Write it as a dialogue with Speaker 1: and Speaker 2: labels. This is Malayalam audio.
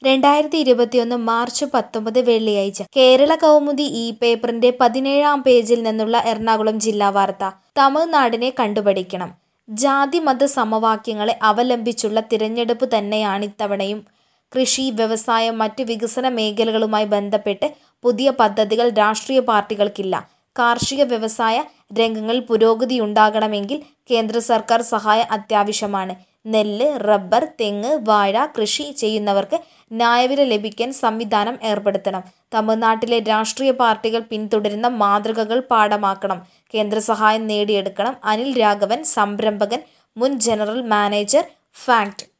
Speaker 1: രണ്ടായിരത്തി ഇരുപത്തിയൊന്ന് മാർച്ച് പത്തൊമ്പത് വെള്ളിയാഴ്ച കേരള കൗമുദി ഇ പേപ്പറിന്റെ പതിനേഴാം പേജിൽ നിന്നുള്ള എറണാകുളം ജില്ലാ വാർത്ത തമിഴ്നാടിനെ കണ്ടുപഠിക്കണം ജാതി മത സമവാക്യങ്ങളെ അവലംബിച്ചുള്ള തിരഞ്ഞെടുപ്പ് തന്നെയാണിത്തവണയും കൃഷി വ്യവസായം മറ്റ് വികസന മേഖലകളുമായി ബന്ധപ്പെട്ട് പുതിയ പദ്ധതികൾ രാഷ്ട്രീയ പാർട്ടികൾക്കില്ല കാർഷിക വ്യവസായ രംഗങ്ങളിൽ പുരോഗതിയുണ്ടാകണമെങ്കിൽ കേന്ദ്ര സർക്കാർ സഹായം അത്യാവശ്യമാണ് നെല്ല് റബ്ബർ തെങ്ങ് വാഴ കൃഷി ചെയ്യുന്നവർക്ക് ന്യായവില ലഭിക്കാൻ സംവിധാനം ഏർപ്പെടുത്തണം തമിഴ്നാട്ടിലെ രാഷ്ട്രീയ പാർട്ടികൾ പിന്തുടരുന്ന മാതൃകകൾ പാഠമാക്കണം കേന്ദ്ര സഹായം നേടിയെടുക്കണം അനിൽ രാഘവൻ സംരംഭകൻ മുൻ ജനറൽ മാനേജർ ഫാക്ട്